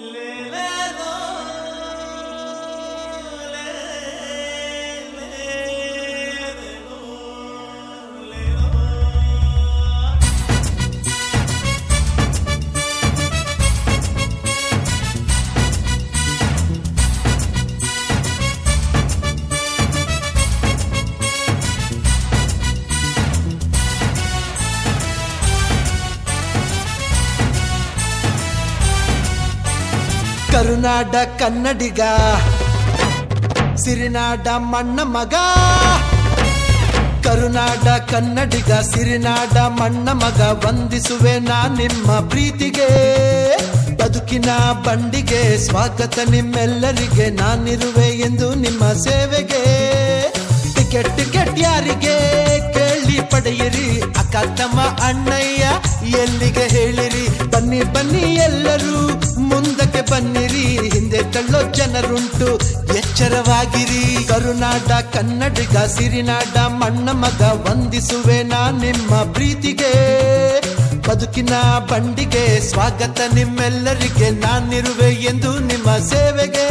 ಕರುನಾಡ ಕನ್ನಡಿಗ ಸಿರಿನಾಡ ಮಣ್ಣ ಮಗ ಕರುನಾಡ ಕನ್ನಡಿಗ ಸಿರಿನಾಡ ಮಣ್ಣ ಮಗ ವಂದಿಸುವೆ ನಾ ನಿಮ್ಮ ಪ್ರೀತಿಗೆ ಬದುಕಿನ ಬಂಡಿಗೆ ಸ್ವಾಗತ ನಿಮ್ಮೆಲ್ಲರಿಗೆ ನಾನಿರುವೆ ಎಂದು ನಿಮ್ಮ ಸೇವೆಗೆ ಟಿಕೆಟ್ ಟಿಕೆಟ್ ಯಾರಿಗೆ ಕೇಳಿ ಪಡೆಯಿರಿ ಅಕ್ಕ ತಮ್ಮ ಅಣ್ಣಯ್ಯ ಎಲ್ಲಿಗೆ ಹೇಳಿರಿ ಬನ್ನಿ ಬನ್ನಿ ಎಲ್ಲರೂ ಮುಂದಕ್ಕೆ ಬನ್ನಿರಿ ಹಿಂದೆ ತಳ್ಳೋ ಜನರುಂಟು ಎಚ್ಚರವಾಗಿರಿ ಕರುನಾಡ ಕನ್ನಡಿಗ ಸಿರಿನಾಡ ಮಣ್ಣ ಮಗ ವಂದಿಸುವೆ ನಾ ನಿಮ್ಮ ಪ್ರೀತಿಗೆ ಬದುಕಿನ ಬಂಡಿಗೆ ಸ್ವಾಗತ ನಿಮ್ಮೆಲ್ಲರಿಗೆ ನಾನಿರುವೆ ಎಂದು ನಿಮ್ಮ ಸೇವೆಗೆ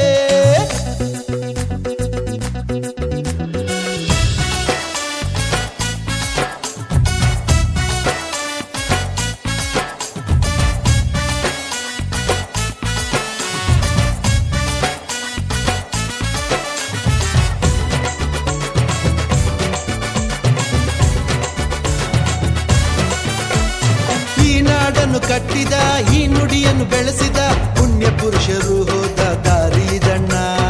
ಈ ನಾಡನ್ನು ಕಟ್ಟಿದ ಈ ನುಡಿಯನ್ನು ಬೆಳೆಸಿದ ಪುಣ್ಯ ಪುರುಷರು ಹೋದ ದಾರಿದಣ್ಣ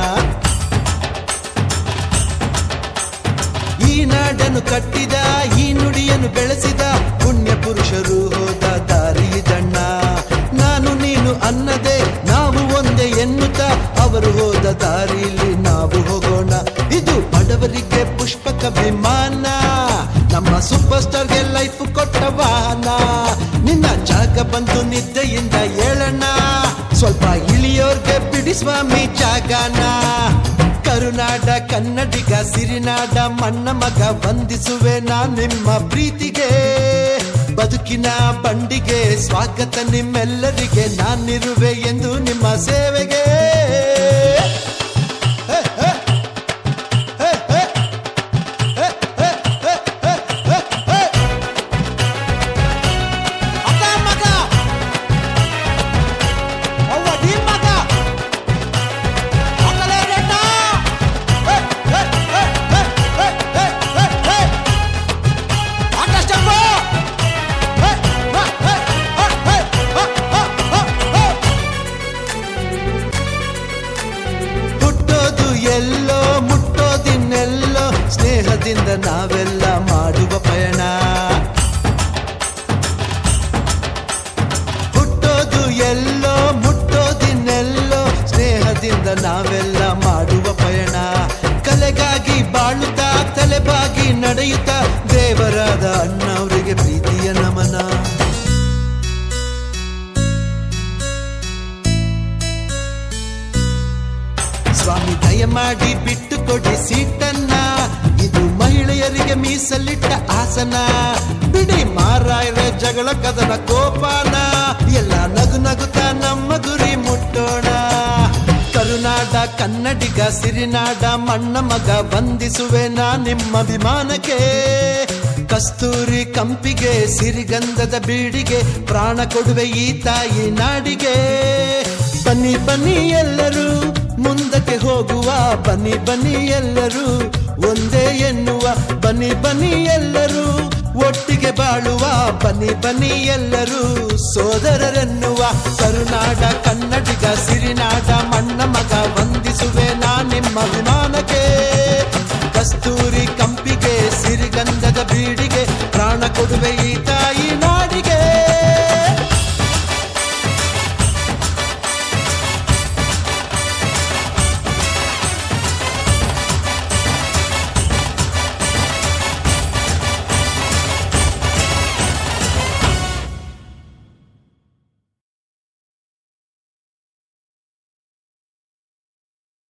ಈ ನಾಡನ್ನು ಕಟ್ಟಿದ ಈ ನುಡಿಯನ್ನು ಬೆಳೆಸಿದ ಪುಣ್ಯ ಪುರುಷರು ಹೋದ ದಾರಿದಣ್ಣ ನಾನು ನೀನು ಅನ್ನದೆ ನಾವು ಒಂದೇ ಎನ್ನುತ್ತ ಅವರು ಹೋದ ದಾರಿಲಿ ನಾವು ಹೋಗೋಣ ಇದು ಬಡವರಿಗೆ ಪುಷ್ಪಕ ವಿಮಾನ ನಮ್ಮ ಸೂಪರ್ ಸ್ಟಾರ್ಗೆ ಲೈಫ್ ಕೊಟ್ಟ ವಾಹನ ನಿನ್ನ ಜಾಗ ಬಂದು ನಿದ್ದೆಯಿಂದ ಏಳಣ್ಣ ಸ್ವಲ್ಪ ಇಳಿಯೋರ್ಗೆ ಬಿಡಿ ಸ್ವಾಮಿ ಜಾಗನ ಕರುನಾಡ ಕನ್ನಡಿಗ ಸಿರಿನಾಡ ಮಣ್ಣ ಮಗ ವಂದಿಸುವೆ ನಾ ನಿಮ್ಮ ಪ್ರೀತಿಗೆ ಬದುಕಿನ ಬಂಡಿಗೆ ಸ್ವಾಗತ ನಿಮ್ಮೆಲ್ಲರಿಗೆ ನಾನಿರುವೆ ಎಂದು ನಿಮ್ಮ ಸೇವೆಗೆ ಹೇ, ಹೇ. ಹೇ, ಹೇ. ಹೇ, ಹೇ, ಹೇ, ಹೇ, ಹೇ, ಹೇ. ಅಕ್ಕ ಮಗ ಅವ್ವ ನೀ ಮಗ ಅಕ್ಕಲೇ ರೆಡ್ಡ. ಹೇ, ಹೇ, ಹೇ, ಹೇ, ಹೇ, ಹೇ, ಹೇ, ಹೇ. ಆಟ ಸ್ಟಂಪು. ಹೇ, ಹೇ, ಹೇ, ಹೇ, ಹೇ, ಹೇ, ಹೇ, ಹೇ, ಹೇ. ಹುಟ್ಟೋದು ಎಲ್ಲೋ ಮುಟ್ಟೋದಿನ್ನೆಲ್ಲೋ ಸ್ನೇಹದಿಂದ ನಾವೆಲ್ಲ ಮಾಡುವ ಪಯಣ ಹುಟ್ಟೋದು ಎಲ್ಲೋ ಮುಟ್ಟೋದಿನ್ನೆಲ್ಲೋ ಸ್ನೇಹದಿಂದ ನಾವೆಲ್ಲ ಮಾಡುವ ಪಯಣ ಕಲೆಗಾಗಿ ಬಾಳುತ್ತಾ ತಲೆಬಾಗಿ ನಡೆಯುತ್ತಾ ದೇವರಾದ ಅಣ್ಣವರಿಗೆ ಪ್ರೀತಿಯ ನಮನ ಸ್ವಾಮಿ ದಯಮಾಡಿ ಬಿಟ್ಟು ಕೊಡಿ ಸೀಟನ್ನ ಇದು ಮಹಿಳೆಯರಿಗೆ ಮೀಸಲಿಟ್ಟ ಆಸನ ಬಿಡಿ ಮಾರಾಯರ ಜಗಳ ಕದನ ಕೋಪಾನ ಎಲ್ಲ ನಗು ನಗುತ್ತಾ ನಮ್ಮ ಗುರಿ ಮುಟ್ಟೋಣ ಕರುನಾಡ ಕನ್ನಡಿಗ ಸಿರಿನಾಡ ಮಣ್ಣ ಮಗ ವಂದಿಸುವೆ ನಾ ನಿಮ್ಮ ಅಭಿಮಾನಕ್ಕೆ ಕಸ್ತೂರಿ ಕಂಪಿಗೆ ಸಿರಿಗಂಧದ ಬೀಡಿಗೆ ಪ್ರಾಣ ಕೊಡುವೆ ಈ ತಾಯಿ ನಾಡಿಗೆ ಬನ್ನಿ ಬನ್ನಿ ಎಲ್ಲರೂ ಮುಂದಕ್ಕೆ ಹೋಗುವ ಬನ್ನಿ ಬನ್ನಿ ಎಲ್ಲರೂ ಒಂದೇ ಎನ್ನುವ ಬನ್ನಿ ಬನ್ನಿ ಎಲ್ಲರೂ ಒಟ್ಟಿಗೆ ಬಾಳುವ ಬನ್ನಿ ಬನ್ನಿ ಎಲ್ಲರೂ ಸೋದರರೆನ್ನುವ ಕರುನಾಡ ಕನ್ನಡಿಗ ಸಿರಿನಾಡ ಮಣ್ಣ ಮಗ ವಂದಿಸುವೆ ನಾ ನಿಮ್ಮ ಅಭಿಮಾನಕ್ಕೆ ಕಸ್ತೂರಿ ಕಂಪಿಗೆ ಸಿರಿಗಂಧದ ಬೀಡಿಗೆ ಪ್ರಾಣ ಕೊಡುವೆ ಈ ತಾಯಿ